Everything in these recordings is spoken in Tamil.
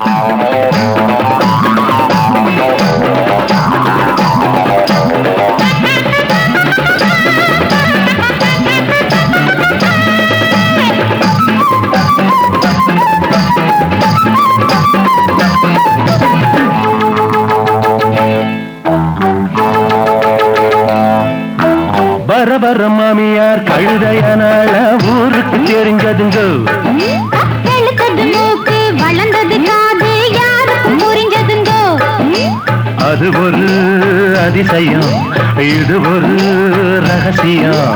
வர வர மாமியார் கழுதையனால ஊருக்கு தெரிஞ்சதுங்க வெளுத்தது மூக்கு வளர்ந்தது காது யாருக்கும் புரிஞ்சதுங்கோ அது ஒரு அதிசயம் இது ஒரு ரகசியம்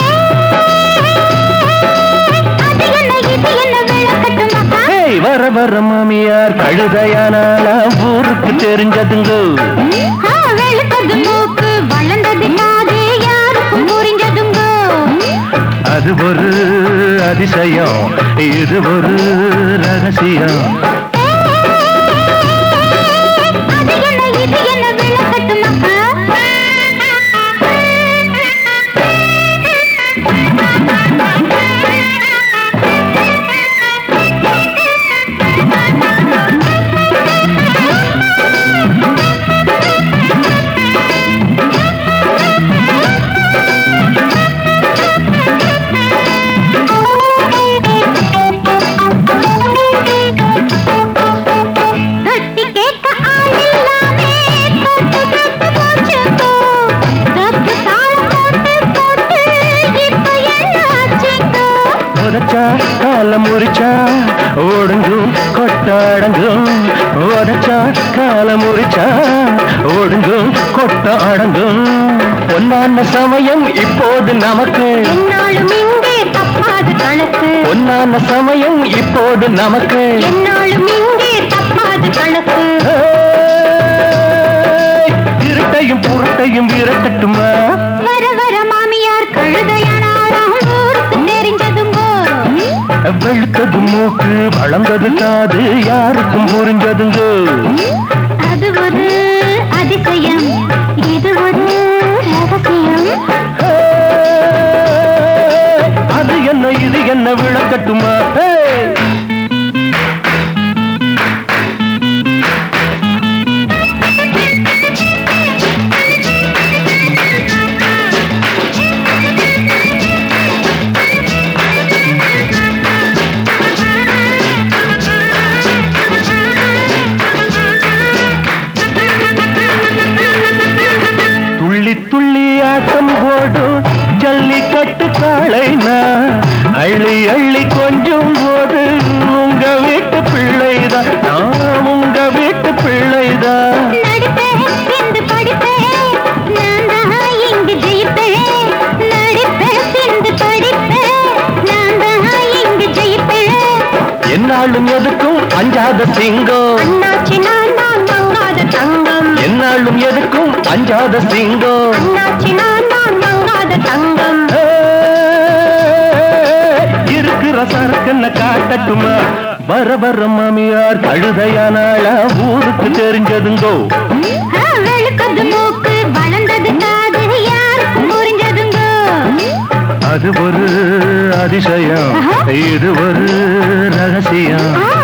அது என்ன இது என்ன விளக்கட்டுமா ஏய், வர வர மாமியார் கழுதையனால ஊருக்கு தெரிஞ்சதுங்க ஆ, வெளுத்தது மூக்கு வளர்ந்தது காது யாருக்கும் புரிஞ்சதுங்கோ அது ஒரு அதிசயம் இது ஒரு ரகசியம் அது என்ன இது என்ன விளக்கட்டுமா கட்டி கேட்க ஆள் இல்லாமே தொட்டு தொட்டு போச்சுக்கோ தப்பு தாளம் போட்டு போட்டு இப்ப என்ன ஆச்சுக்கோ உதச்சா கால முறிச்சா ஓடுங்கும் கொட்டாடங்கும் உதச்சா கால முறிச்சா ஓடுங்கும் கொட்ட அடங்கும் பொன்னான சமயம் இப்போது நமக்கு என்னாலும் இங்கே தப்பாத கணக்கு பொன்னான சமயம் இப்போது நமக்கு என்னாலும் இங்கே தப்பாத கணக்கு ஏய், இருட்டையும் புரட்டையும் விரட்டட்டுமா வர வர மாமியார் கழுதையானாராம் ஊருக்கு தெரிஞ்சதுங்கோ வெளுத்தது மூக்கு வளர்ந்தது காது யாருக்கும் புரிஞ்சதுங்க அது ஒரு அதிசயம் இது ஒரு ரகசியம் ஏய், அது என்ன இது என்ன விளக்கட்டுமா ஏய். துள்ளி துள்ளி ஆட்டம் போடும் ஜல்லிக்கட்டு காளைனா அள்ளி அள்ளி கொஞ்சம் போது உங்க வீட்டு பிள்ளைதான் நான் உங்க வீட்டு பிள்ளைதான் நடிப்பேன் பிந்து படிப்பேன் நான் தான் இங்கு ஜெயிப்பேன் நடிப்பேன் பிந்து படிப்பேன் நான் தான் இங்கு ஜெயிப்பேன் என்னாலும் எதுக்கும் அஞ்சாத சிங்கம் அண்ணாச்சி நான் தான் மங்காத தங்கம் என்னாலும் எதுக்கும் அஞ்சாத சிங்கம் அண்ணாச்சி நான் தான் மங்காத தங்கம் ஏய், இருக்கிற சரக்குன்னு காட்டட்டுமா வர வர மாமியார் கழுதையானால ஊருக்கு தெரிஞ்சதுங்கோ ஆ, வெளுக்கது மூக்கு வளர்ந்தது காது யாருக்கும் புரிஞ்சதுங்க அது ஒரு அதிசயம் இது ஒரு ரகசியம் ஆ